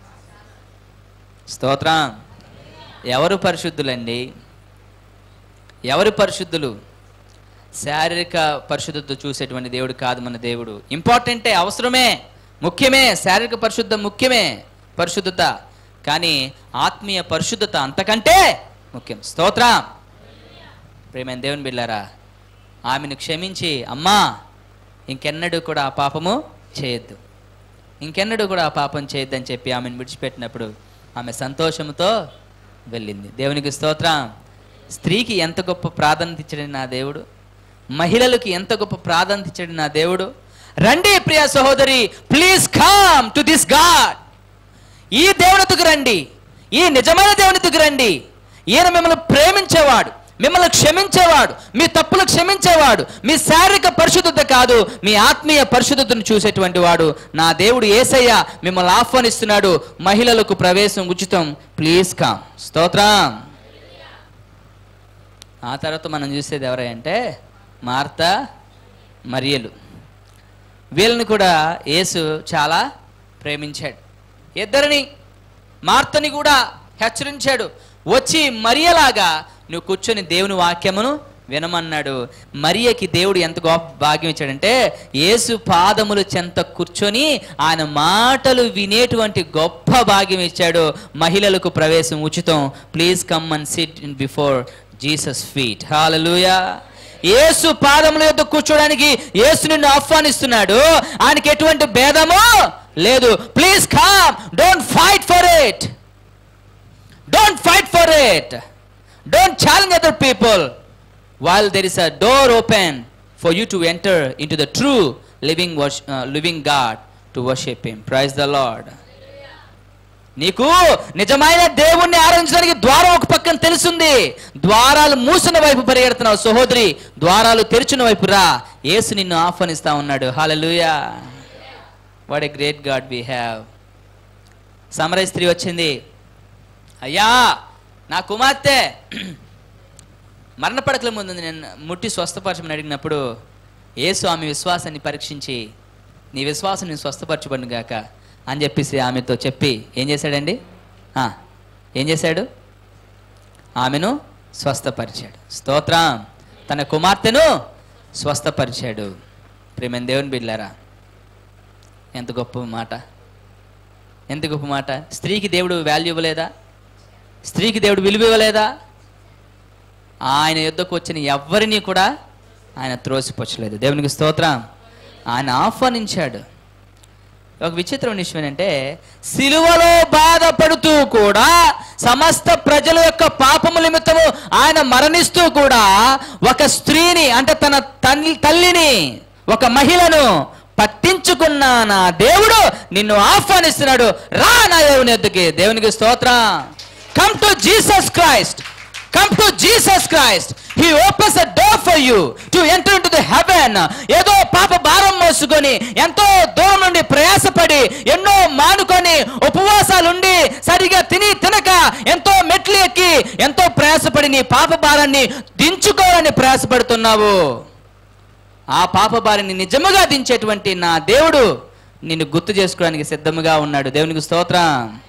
స్తోత్రం ఎవరు పరిశుద్ధులండి ఎవరు పరిశుద్ధులు శారీరక పరిశుద్ధత చూసేటువంటి దేవుడు కాదు మన దేవుడు ఇంపార్టెంటే అవసరమే ముఖ్యమే శారీరక పరిశుద్ధ ముఖ్యమే పరిశుద్ధత కానీ ఆత్మీయ పరిశుద్ధత అంతకంటే ముఖ్యం స్తోత్రం ప్రేమైన దేవుని బిళ్ళారా ఆమెను క్షమించి అమ్మా ఇంకెన్నడూ కూడా ఆ పాపము చేయొద్దు ఇంకెన్నడూ కూడా ఆ పాపం చేయొద్దని చెప్పి ఆమెను విడిచిపెట్టినప్పుడు ఆమె సంతోషంతో వెళ్ళింది దేవునికి స్తోత్రం స్త్రీకి ఎంత గొప్ప ప్రాధాన్యత ఇచ్చాడు నా దేవుడు మహిళలకు ఎంత గొప్ప ప్రాధాన్యత ఇచ్చాడు నా దేవుడు రండి ప్రియ సహోదరి please come to this God ఈ దేవునితో రండి ఈ నిజమైన దేవునితో రండి ఈయన మిమ్మల్ని ప్రేమించేవాడు మిమ్మల్ని క్షమించేవాడు మీ తప్పులు క్షమించేవాడు మీ శారీరక పరిశుద్ధత కాదు మీ ఆత్మీయ పరిశుద్ధతను చూసేటువంటి వాడు నా దేవుడు ఏసయ్య మిమ్మల్ని ఆహ్వానిస్తున్నాడు మహిళలకు ప్రవేశం ఉచితం ప్లీజ్ కామ్ స్తోత్రం ఆ తర్వాత మనం చూసేది ఎవరంటే మార్త మరియలు వీళ్ళని కూడా యేసు చాలా ప్రేమించాడు ఇద్దరిని మార్తని కూడా హెచ్చరించాడు వచ్చి మరియలాగా నువ్వు కూర్చొని దేవుని వాక్యమును వినమన్నాడు మరియకి దేవుడు ఎంత గొప్ప భాగ్యం ఇచ్చాడంటే యేసు పాదములు చెంత కూర్చొని ఆయన మాటలు వినేటువంటి గొప్ప భాగ్యం ఇచ్చాడు మహిళలకు ప్రవేశం ఉచితం please come and sit in before Jesus feet hallelujah యేసు పాదముల యొక్క కూర్చోడానికి యేసు నిన్ను ఆహ్వానిస్తున్నాడు ఆయనకి ఎటువంటి భేదము లేదు please come don't fight for it don't fight for it don't challenge other people while there is a door open for you to enter into the true living wors- uh, living God to worship him praise the lord నీకు నిజమైన దేవుణ్ణి ఆరాధించడానికి ద్వారం ఒక పక్కన తెలుసుంది ద్వారాలు మూసిన వైపు పరిగెడుతున్నావు సహోదరి ద్వారాలు తెరిచిన వైపు రా యేసు నిన్ను ఆహ్వానిస్తా ఉన్నాడు hallelujah what a great God we have సమరయ స్త్రీ వచ్చింది అయ్యా నా కుమార్తె మరణ పడకల ముందు నేను ముట్టి స్వస్థపరచమని అడిగినప్పుడు యేసు ఆమె విశ్వాసాన్ని పరీక్షించి నీ విశ్వాసం నేను స్వస్థపరచబడిన గాక అని చెప్పేసి ఆమెతో చెప్పి ఏం చేశాడండి ఆ, ఏం చేశాడు ఆమెను స్వస్థపరిచాడు స్తోత్రం తన కుమార్తెను స్వస్థపరిచాడు ప్రేమ దేవుని బిడ్లారా ఎంత గొప్ప మాట ఎంత గొప్ప మాట స్త్రీకి దేవుడు వాల్యూ ఇవ్వలేదా స్త్రీకి దేవుడు విలువ ఇవ్వలేదా ఆయన యుద్ధకు వచ్చిన ఎవ్వరిని కూడా ఆయన త్రోసిపుచ్చలేదు దేవునికి స్తోత్రం ఆయన ఆహ్వానించాడు ఒక విచిత్రం విషయం ఏంటంటే సిలువలో బాధపడుతూ కూడా సమస్త ప్రజల యొక్క పాపము నిమిత్తము ఆయన మరణిస్తూ కూడా ఒక స్త్రీని అంటే తన తల్లి తల్లిని ఒక మహిళను పట్టించుకున్న నా దేవుడు నిన్ను ఆహ్వానిస్తున్నాడు రా నా దేవుని ఎద్దుకి దేవునికి స్తోత్రం come to Jesus Christ come to Jesus Christ he opens a door for you to enter into the heaven ఏదో పాప భారం మోసుకొని ఎంతో దూరం నుండి ప్రయాసపడి ఎన్నో మానుకొని ఉపవాసాలుండి సరిగా తిని తినక ఎంతో మెట్లు ఎక్కి ఎంతో ప్రయాసపడి నీ పాప భారాన్ని దించుకోవాలని ప్రయాసపడుతున్నావు ఆ పాప బారిని నిజముగా దించేటువంటి నా దేవుడు నిన్ను గుర్తు చేసుకోవడానికి సిద్ధముగా ఉన్నాడు దేవునికి స్తోత్రం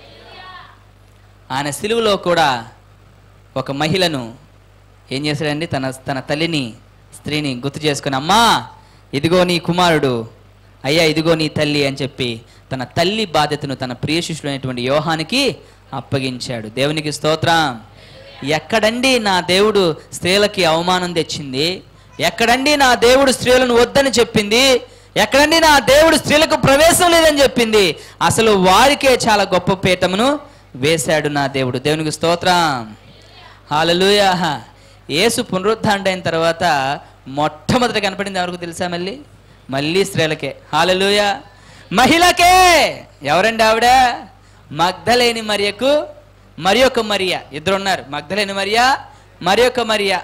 ఆయన సిలువలో కూడా ఒక మహిళను ఏం చేశాడండి తన తన తల్లిని స్త్రీని గుర్తు చేసుకుని అమ్మా ఇదిగో నీ కుమారుడు అయ్యా ఇదిగో నీ తల్లి అని చెప్పి తన తల్లి బాధ్యతను తన ప్రియ శిష్యుడైనటువంటి యోహానికి అప్పగించాడు దేవునికి స్తోత్రం ఎక్కడండి నా దేవుడు స్త్రీలకి అవమానం తెచ్చింది ఎక్కడండి నా దేవుడు స్త్రీలను వద్దని చెప్పింది ఎక్కడండి నా దేవుడు స్త్రీలకు ప్రవేశం లేదని చెప్పింది అసలు వారికే చాలా గొప్ప పీఠమును వేశాడు నా దేవుడు దేవునికి స్తోత్రం హాలలుయ యేసు పునరుద్ధాండ అయిన తర్వాత మొట్టమొదట కనపడింది ఎవరికి తెలుసా మళ్ళీ మళ్ళీ స్త్రీలకే హాలలుయ మహిళకే ఎవరండి ఆవిడ మగ్ధలేని మరియకు మరి ఒక మరియ ఇద్దరు ఉన్నారు మగ్ధలేని మరియా మరి ఒక మరియా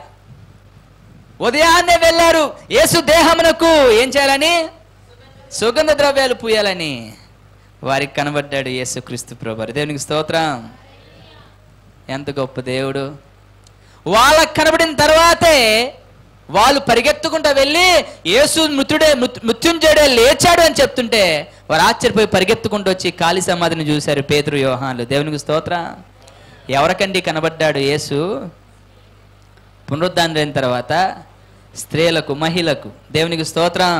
ఉదయాన్నే వెళ్ళారు యేసు దేహమునకు ఏం చేయాలని సుగంధ ద్రవ్యాలు పూయాలని వారికి కనబడ్డాడు యేసుక్రీస్తు ప్రభు దేవునికి స్తోత్రం ఎంత గొప్ప దేవుడు వాళ్ళకు కనబడిన తర్వాతే వాళ్ళు పరిగెత్తుకుంటూ వెళ్ళి యేసు మృతుడే మృత్- మృత్యుంజయుడే లేచాడు అని చెప్తుంటే వారు ఆశ్చర్యపోయి పరిగెత్తుకుంటూ వచ్చి కాళీ సమాధిని చూశారు పేతురు యోహాన్లు దేవునికి స్తోత్రం ఎవరికండి కనబడ్డాడు యేసు పునరుద్ధారైన తర్వాత స్త్రీలకు మహిళకు దేవునికి స్తోత్రం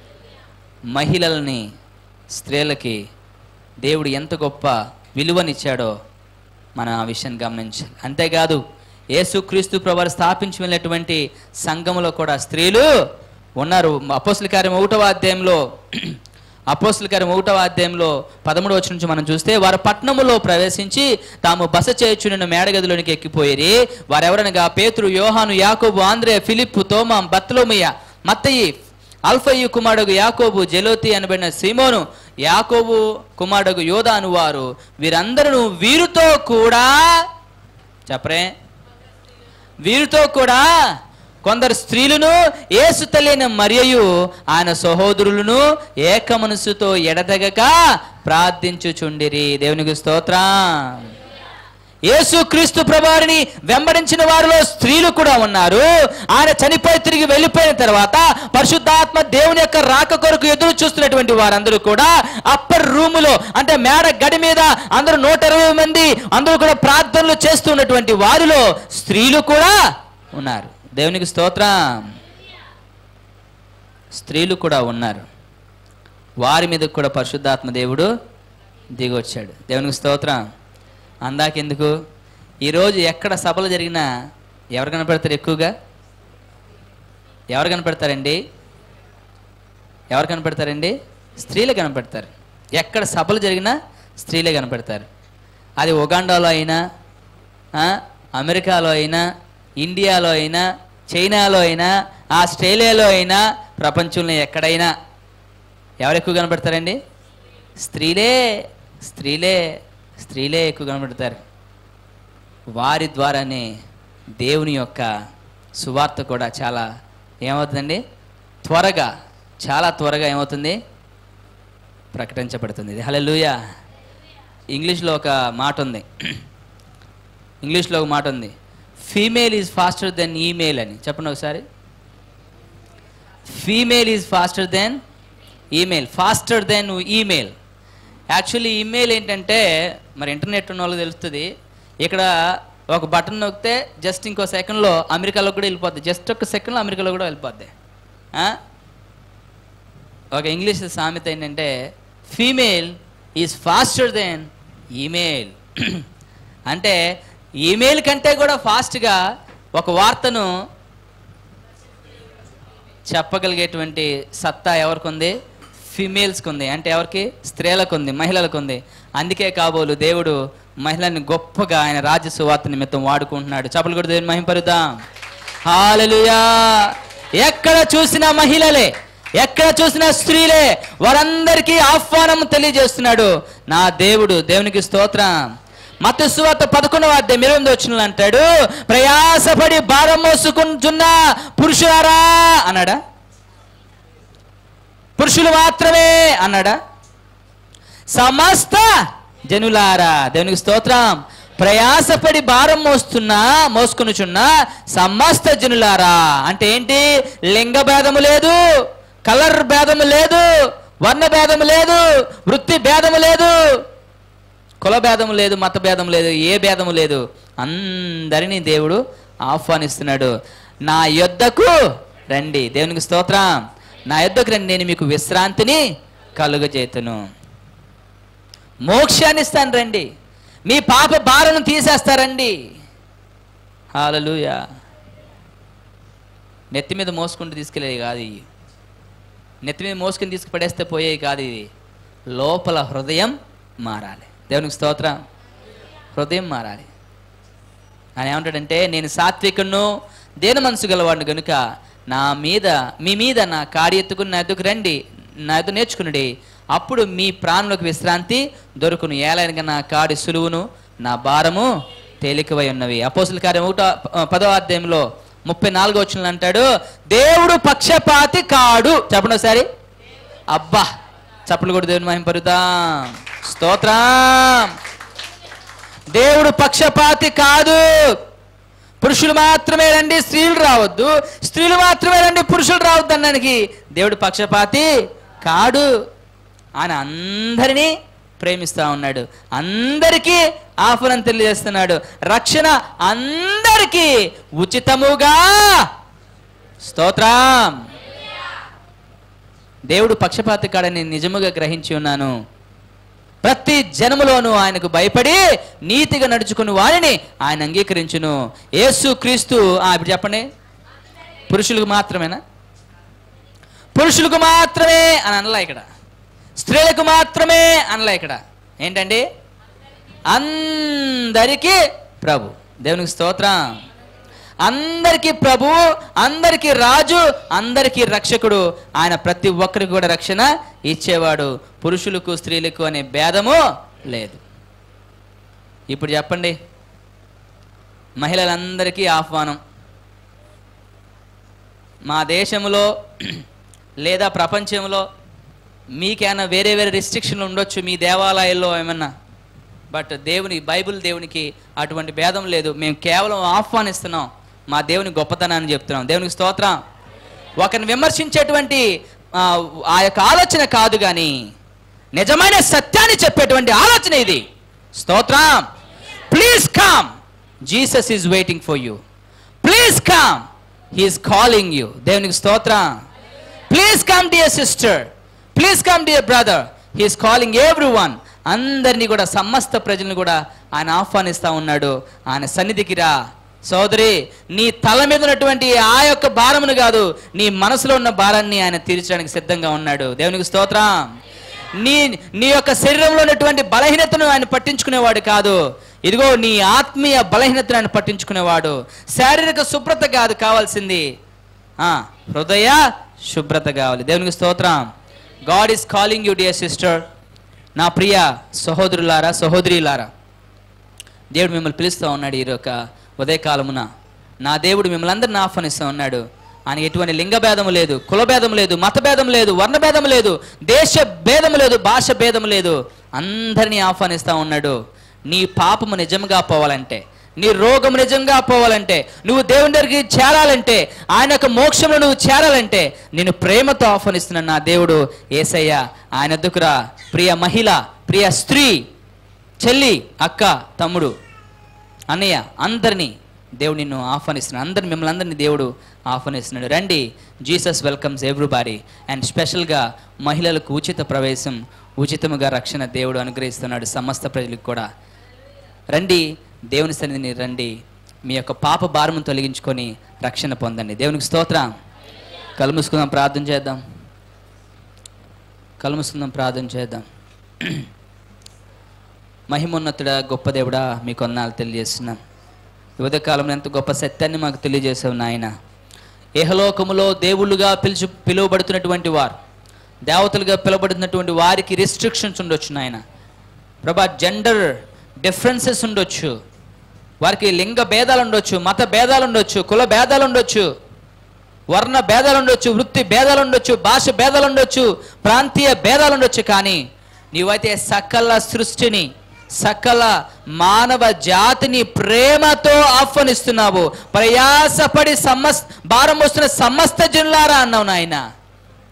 మహిళల్ని స్త్రీలకి దేవుడు ఎంత గొప్ప విలువనిచ్చాడో మనం ఆ విషయాన్ని గమనించాలి అంతేకాదు యేసుక్రీస్తు ప్రభు స్థాపించి వెళ్ళినటువంటి సంఘములో కూడా స్త్రీలు ఉన్నారు అపోస్తుల కార్యం ఒకటవ అధ్యాయంలో అపోస్తుల కార్యం ఒకటవ అధ్యాయంలో పదమూడు వచ్చి నుంచి మనం చూస్తే వారు పట్నములో ప్రవేశించి తాము బస చేయుచున్న మేడగదిలోనికి ఎక్కిపోయిరి వారెవరనగా పేతురు యోహాను యాకోబు ఆంద్రే ఫిలిప్పు తోమా బత్లోమియ మత్తయి అల్ఫయ్యు కుమారుడు యాకోబు జెలోతి అనబడిన సీమోను యాకోబు కుమారుడు యోధ అనువారు వీరందరూ వీరితో కూడా చెప్పరే వీరితో కూడా కొందరు స్త్రీలను ఏసు తల్లిన మరియయు ఆయన సహోదరులను ఏక మనసుతో ఎడతెగక ప్రార్థించుచుండిరి దేవునికి స్తోత్రం యేసు క్రీస్తు ప్రభారిని వెంబడించిన వారిలో స్త్రీలు కూడా ఉన్నారు ఆయన చనిపోయి తిరిగి వెళ్ళిపోయిన తర్వాత పరిశుద్ధాత్మ దేవుని యొక్క రాక కొరకు ఎదురు చూస్తున్నటువంటి వారందరూ కూడా అప్పర్ రూములో అంటే మేడ గడి మీద అందరూ నూట ఇరవై మంది అందరూ కూడా ప్రార్థనలు చేస్తున్నటువంటి వారిలో స్త్రీలు కూడా ఉన్నారు దేవునికి స్తోత్రం స్త్రీలు కూడా ఉన్నారు వారి మీద కూడా పరిశుద్ధాత్మ దేవుడు దిగొచ్చాడు దేవునికి స్తోత్రం అందాకెందుకు ఈరోజు ఎక్కడ సభలు జరిగినా ఎవరు కనపడతారు ఎక్కువగా ఎవరు కనపడతారండి ఎవరు కనపడతారండి స్త్రీలే కనపడతారు ఎక్కడ సభలు జరిగినా స్త్రీలే కనపడతారు అది ఉగాండాలో అయినా ఆ, అమెరికాలో అయినా ఇండియాలో అయినా చైనాలో అయినా ఆస్ట్రేలియాలో అయినా ప్రపంచంలో ఎక్కడైనా ఎవరు ఎక్కువ కనపడతారండి స్త్రీలే స్త్రీలే స్త్రీలే ఎక్కువ కనబడతారు వారి ద్వారానే దేవుని యొక్క సువార్త కూడా చాలా ఏమవుతుందండి త్వరగా చాలా త్వరగా ఏమవుతుంది ప్రకటించబడుతుంది ఇది హల్లెలూయా ఇంగ్లీష్లో ఒక మాట ఉంది ఇంగ్లీష్లో ఒక మాట ఉంది female is faster than email అని చెప్పండి ఒకసారి female is faster than email faster than email actually email ఏంటంటే మరి ఇంటర్నెట్ ఉన్న వాళ్ళకి తెలుస్తుంది ఇక్కడ ఒక బటన్ నొక్కితే జస్ట్ ఇంకో సెకండ్లో అమెరికాలో కూడా వెళ్ళిపోద్ది జస్ట్ ఒక సెకండ్లో అమెరికాలో కూడా వెళ్ళిపోద్ది ఆ? ఒక ఇంగ్లీష్ సామెత ఏంటంటే female is faster than email అంటే ఈమెయిల్ కంటే కూడా ఫాస్ట్గా ఒక వార్తను చెప్పగలిగేటువంటి సత్తా ఎవరికి ఉంది ఫిమేల్స్కి ఉంది అంటే ఎవరికి స్త్రీలకు ఉంది మహిళలకు ఉంది అందుకే కాబోలు దేవుడు మహిళని గొప్పగా ఆయన రాజ్య సువార్త నిమిత్తం వాడుకుంటున్నాడు చప్పలు కూడా దేవుని మహింపరుద్దాం హాలలుయా ఎక్కడ చూసినా మహిళలే ఎక్కడ చూసినా స్త్రీలే వారందరికీ ఆహ్వానం తెలియజేస్తున్నాడు నా దేవుడు దేవునికి స్తోత్రం మత సువార్త పదకొండవ అధ్యాయం ఇరవై ఎనిమిది వచ్చిన అంటాడు ప్రయాసపడి భారం మోసుకుంటున్న పురుషులారా అన్నాడా పురుషులు మాత్రమే అన్నాడా సమస్త జనులారా దేవునికి స్తోత్రం ప్రయాసపడి భారం మోస్తున్నా మోసుకొనుచున్న సమస్త జనులారా అంటే ఏంటి లింగ భేదము లేదు కలర్ భేదము లేదు వర్ణ భేదము లేదు వృత్తి భేదము లేదు కుల భేదము లేదు మత భేదం లేదు ఏ భేదము లేదు అందరినీ దేవుడు ఆహ్వానిస్తున్నాడు నా యొద్దకు రండి దేవునికి స్తోత్రం నా యొద్దకు రండి నేను మీకు విశ్రాంతిని కలుగజేతును మోక్షాన్ని ఇస్తాను రండి మీ పాప భారను తీసేస్తారండి హాలలుయా నెత్తి మీద మోసుకుంటూ తీసుకెళ్ళేది కాదు ఇవి నెత్తి మీద మోసుకుని తీసుకుపడేస్తే పోయేవి కాదు ఇది లోపల హృదయం మారాలి దేవునికి స్తోత్రం హృదయం మారాలి ఆయన ఏమంటాడంటే నేను సాత్వికును దేని మనసు గలవాడిని కనుక నా మీద మీ మీద నా కాడి ఎత్తుకుని నా ఎద్దుకు రండి నా ఎద్దు నేర్చుకునుడి అప్పుడు మీ ప్రాణులకు విశ్రాంతి దొరుకును ఏలైనగా నా కాడి సులువును నా భారము తేలికవై ఉన్నవి అపోసుల కార్యం ఒకటో పదో అధ్యాయంలో ముప్పై నాలుగో వచ్చిన అంటాడు దేవుడు పక్షపాతి కాడు చెప్పండి ఒకసారి అబ్బా చప్పులు కూడా దేవుని మహిమ పరుద్దాం స్తోత్రం దేవుడు పక్షపాతి కాదు పురుషులు మాత్రమే రండి స్త్రీలు రావద్దు స్త్రీలు మాత్రమే రండి పురుషులు రావద్దు అన్నానికి దేవుడు పక్షపాతి కాడు ఆయన అందరినీ ప్రేమిస్తా ఉన్నాడు అందరికీ ఆహ్వానం తెలియజేస్తున్నాడు రక్షణ అందరికీ ఉచితముగా స్తోత్రం దేవుడు పక్షపాతి కాడని నిజముగా గ్రహించి ఉన్నాను ప్రతి జనములోనూ ఆయనకు భయపడి నీతిగా నడుచుకుని వారిని ఆయన అంగీకరించును యేసు క్రీస్తు ఆ, ఇప్పుడు చెప్పండి పురుషులకు మాత్రమేనా పురుషులకు మాత్రమే అని అనలా ఇక్కడ స్త్రీలకు మాత్రమే అనలా ఇక్కడ ఏంటండి అందరికీ ప్రభు దేవునికి స్తోత్రం అందరికీ ప్రభు అందరికీ రాజు అందరికీ రక్షకుడు ఆయన ప్రతి ఒక్కరికి కూడా రక్షణ ఇచ్చేవాడు పురుషులకు స్త్రీలకు అనే భేదము లేదు ఇప్పుడు చెప్పండి మహిళలందరికీ ఆహ్వానం మా దేశంలో లేదా ప్రపంచంలో మీకేమైనా వేరే వేరే రిస్ట్రిక్షన్లు ఉండొచ్చు మీ దేవాలయాల్లో ఏమన్నా బట్ దేవుని బైబిల్ దేవునికి అటువంటి భేదం లేదు మేము కేవలం ఆహ్వానిస్తున్నాం మా దేవుని గొప్పతనాన్ని చెప్తున్నాం దేవునికి స్తోత్రం ఒకరిని విమర్శించేటువంటి ఆ, ఆ యొక్క ఆలోచన కాదు కానీ నిజమైన సత్యాన్ని చెప్పేటువంటి ఆలోచన ఇది స్తోత్రం please come Jesus is waiting for you please come he is calling you దేవునికి స్తోత్రం please come dear sister please come dear brother he is calling everyone అందరినీ కూడా సమస్త ప్రజలను కూడా ఆయన ఆహ్వానిస్తా ఉన్నాడు ఆయన సన్నిధికి రా సోదరి నీ తల మీద ఉన్నటువంటి ఆ యొక్క భారమును కాదు నీ మనసులో ఉన్న భారాన్ని ఆయన తీర్చడానికి సిద్ధంగా ఉన్నాడు దేవునికి స్తోత్రం నీ నీ యొక్క శరీరంలో ఉన్నటువంటి బలహీనతను ఆయన పట్టించుకునేవాడు కాదు ఇదిగో నీ ఆత్మీయ బలహీనతను ఆయన పట్టించుకునేవాడు శారీరక శుభ్రత కాదు కావాల్సింది ఆ, హృదయ శుభ్రత కావాలి దేవునికి స్తోత్రం God is calling you dear sister నా ప్రియ సహోదరులారా సహోదరిలారా దేవుడు మిమ్మల్ని పిలుస్తూ ఉన్నాడు ఈ యొక్క ఉదయకాలమున నా దేవుడు మిమ్మల్ని అందరిని ఆహ్వానిస్తూ ఉన్నాడు ఆయన ఎటువంటి లింగ భేదం లేదు కుల భేదం లేదు మత భేదం లేదు వర్ణ భేదం లేదు దేశ భేదం లేదు భాష భేదం లేదు అందరినీ ఆహ్వానిస్తూ ఉన్నాడు నీ పాపము నిజంగా పోవాలంటే నీ రోగం నిజంగా పోవాలంటే నువ్వు దేవుని దగ్గరికి చేరాలంటే ఆయన యొక్క మోక్షంలో నువ్వు చేరాలంటే నేను ప్రేమతో ఆహ్వానిస్తున్నాను నా దేవుడు ఏసయ్య ఆయన ఎద్దుకురా ప్రియ మహిళ ప్రియ స్త్రీ చెల్లి అక్క తమ్ముడు అన్నయ్య అందరినీ దేవుడు నిన్ను ఆహ్వానిస్తున్నాడు అందరిని మిమ్మల్ని అందరినీ దేవుడు ఆహ్వానిస్తున్నాడు రండి జీసస్ వెల్కమ్స్ ఎవ్రీబాడీ అండ్ స్పెషల్గా మహిళలకు ఉచిత ప్రవేశం ఉచితముగా రక్షణ దేవుడు అనుగ్రహిస్తున్నాడు సమస్త ప్రజలకు కూడా రండి దేవుని సన్నిధిని రండి మీ యొక్క పాప భారమును తొలగించుకొని రక్షణ పొందండి దేవునికి స్తోత్రం కళ్ళు మూసుకుందాం ప్రార్థన చేద్దాం కళ్ళు మూసుకుందాం ప్రార్థన చేద్దాం మహిమోన్నతుడా గొప్ప దేవుడా మీ కొన్నాళ్ళు తెలియజేస్తున్నాం యువత కాలంలో ఎంత గొప్ప సత్యాన్ని మాకు తెలియజేసావు నాయన ఏహలోకములో దేవుళ్ళుగా పిలుచు పిలువబడుతున్నటువంటి వారు దేవతలుగా పిలువబడుతున్నటువంటి వారికి రిస్ట్రిక్షన్స్ ఉండొచ్చు నాయన ప్రభా జెండర్ డిఫరెన్సెస్ ఉండొచ్చు వారికి లింగ భేదాలు ఉండొచ్చు మత భేదాలు ఉండొచ్చు కుల భేదాలు ఉండొచ్చు వర్ణ భేదాలు ఉండొచ్చు వృత్తి భేదాలు ఉండొచ్చు భాష భేదాలు ఉండొచ్చు ప్రాంతీయ భేదాలు ఉండొచ్చు కానీ నీవైతే సకల సృష్టిని సకల మానవ జాతిని ప్రేమతో ఆహ్వానిస్తున్నావు ప్రయాసపడి సమస్ భారం వస్తున్న సమస్త జనులారా అన్నావు నాయన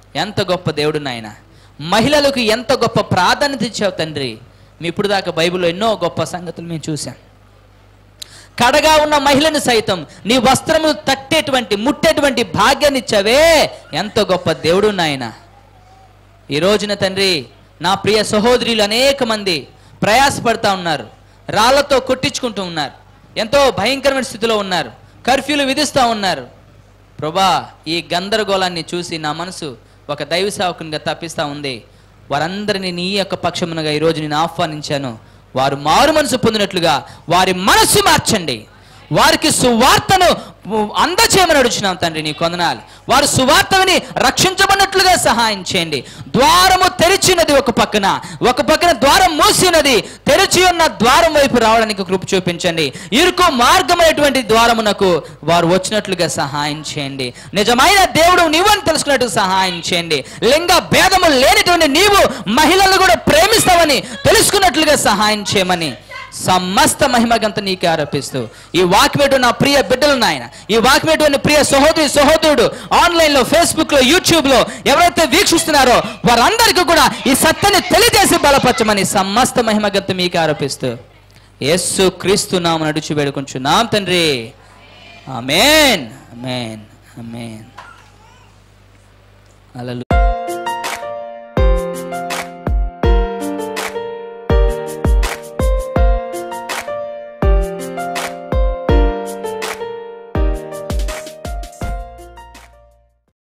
ఎంత గొప్ప దేవుడు నాయన మహిళలకు ఎంత గొప్ప ప్రాధాన్యత ఇచ్చావు తండ్రి మీ ఇప్పుడు దాకా బైబిల్లో ఎన్నో గొప్ప సంగతులు మేము చూసాం కడగా ఉన్న మహిళను సైతం నీ వస్త్రములు తట్టేటువంటి ముట్టేటువంటి భాగ్యాన్ని ఇచ్చావే ఎంత గొప్ప దేవుడు నాయన ఈ రోజున తండ్రి నా ప్రియ సహోదరులు అనేక మంది ప్రయాసపడతా ఉన్నారు రాళ్లతో కొట్టించుకుంటూ ఉన్నారు ఎంతో భయంకరమైన స్థితిలో ఉన్నారు కర్ఫ్యూలు విధిస్తూ ఉన్నారు ప్రభా ఈ గందరగోళాన్ని చూసి నా మనసు ఒక దైవ సేవకునిగా తప్పిస్తూ ఉంది వారందరినీ నీ యొక్క పక్షమునగా ఈరోజు నేను ఆహ్వానించాను వారు మారు మనసు పొందినట్లుగా వారి మనస్సు మార్చండి వారికి సువార్తను అందచేయమని అడుచున్నాం తండ్రి నీ కొందనాలు వారు సువార్తని రక్షించబడినట్లుగా సహాయం చేయండి ద్వారము తెరిచినది ఒక పక్కన ఒక పక్కన ద్వారం మూసినది తెరిచి ఉన్న ద్వారం వైపు రావడానికి కృప చూపించండి ఇరుకు మార్గమైనటువంటి ద్వారమునకు వారు వచ్చినట్లుగా సహాయం చేయండి నిజమైన దేవుడు నీవని తెలుసుకున్నట్టు సహాయం చేయండి లింగ భేదము లేనిటువంటి నీవు మహిళలు కూడా ప్రేమిస్తావని తెలుసుకున్నట్లుగా సహాయం చేయమని సమస్త మహిమగంత నీకే ఆరోపిస్తూ ఈ వాక్మేటు నా ప్రియ బిడ్డలు నాయన ఈ వాక్మేటు అనే ప్రియ సహోదరి సహోదరుడు ఆన్లైన్లో ఫేస్బుక్లో యూట్యూబ్లో ఎవరైతే వీక్షిస్తున్నారో వారందరికీ కూడా ఈ సత్యాన్ని తెలియజేసి బలపరచమని సమస్త మహిమగంత మీకే ఆరోపిస్తూ యేసు క్రీస్తు నామ నడిచి వేడుకుంటున్నాం తండ్రి ఆమెన్ ఆమెన్ ఆమెన్ అలలు